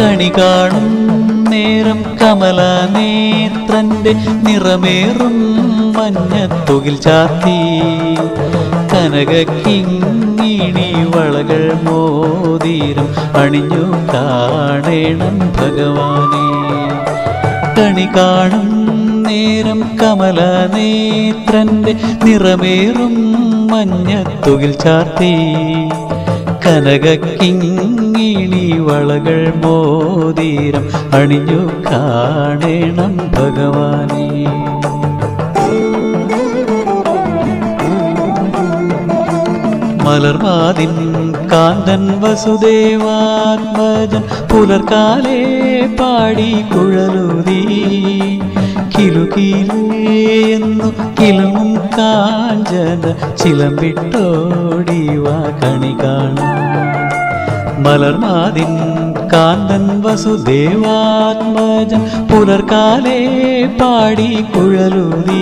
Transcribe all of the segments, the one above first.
കണി കാണും നേരം കമല നേത്രന്റെ നിറമേറും മഞ്ഞത്തുകിൽ ചാത്തി കനകിങ്ങിണി വളകൾ മോതിരം അണിഞ്ഞു കാണേണം ഭഗവാനെ കണി കാണും നേരം കമല നേത്രന്റെ നിറമേറും മഞ്ഞത്തുകിൽ ചാർത്തി കനകിങ്ങിണി വളകൾ മോതിരം അണിഞ്ഞു കാണേണം ഭഗവാനെ മലർവാതിൻ കാന്തൻ വസുദേവാത്മജൻ പുലർക്കാലേ പാടി കുഴലുതി കിലുകിലേന്നു കിലുങ്ങും കാഞ്ചന ചിലമ്പിട്ടോടിവ കണി കാണാം മലർമാതിൻ കാന്തൻ വസുദേവാത്മജൻ പുലർക്കാലേ പാടി കുഴലുതി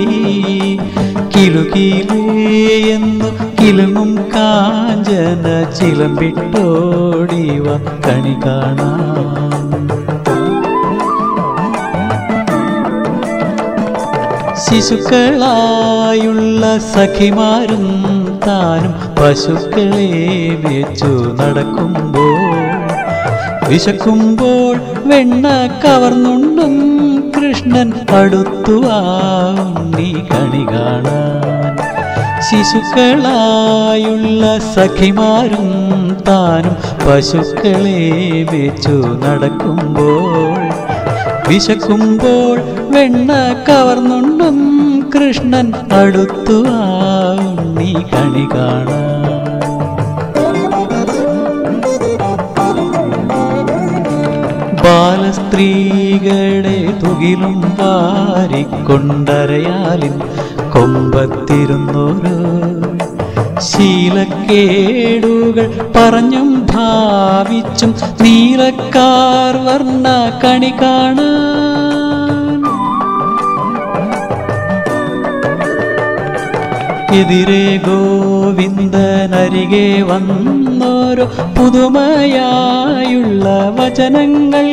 കിലുകിലേന്നു കിലുങ്ങും കാഞ്ചന ചിലമ്പിട്ടോടിവ കണി കാണാം ശിശുക്കളായുള്ള സഖിമാരും താനും പശുക്കളെ വെച്ചു നടക്കുമ്പോൾ വിശക്കുമ്പോൾ വെണ്ണ കവർന്നുണ്ടും കൃഷ്ണൻ അടുത്തുവാം നീ കണി കാണാൻ ശിശുക്കളായുള്ള സഖിമാരും താനും പശുക്കളെ വെച്ചു നടക്കുമ്പോൾ വിശക്കുമ്പോൾ വെണ്ണ കവർന്നുണ്ടും കൃഷ്ണൻ അടുത്തുവാം നീ കണി കാണാൻ ബാലസ്ത്രീകളെ തുകിലും വാരിക്കൊണ്ടരയാലിൻ കൊമ്പത്തിരുന്നൊരു ശീലക്കേടുകൾ പറഞ്ഞും ഭാവിച്ചും നീലക്കാർ വർണ്ണ കണി കാണാൻ എതിരെ ഗോവിന്ദനരികെ വന്നോരോ പുതുമയായുള്ള വചനങ്ങൾ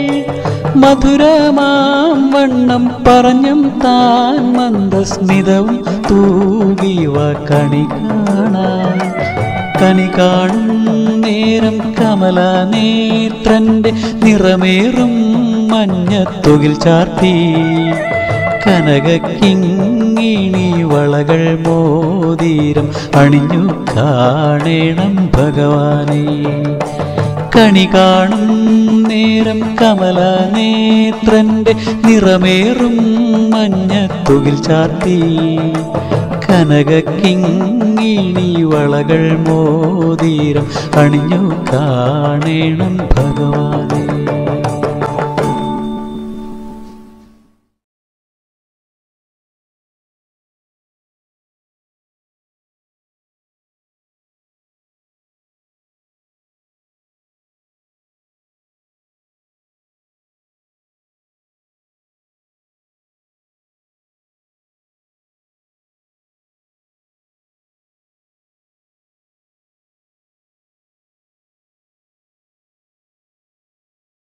മധുരമാം വണ്ണം പറഞ്ഞും താൻ മന്ദസ്മിതവും തൂകിവ കണി കാണാൻ കണി കാണും നേരം കമല നേത്രന്റെ നിറമേറും മഞ്ഞത്തുകിൽ ചാർത്തി കനകിങ്ങിണി വളകൾ മോതിരം അണിഞ്ഞു കാണേണം ഭഗവാനെ കണി കാണും നേരം കമല നേത്രന്റെ നിറമേറും മഞ്ഞത്തുകിൽ ചാർത്തി കനകിങ്ങിണി വളകൾ മോതിരം അണിഞ്ഞു കാണേണം ഭഗവാനെ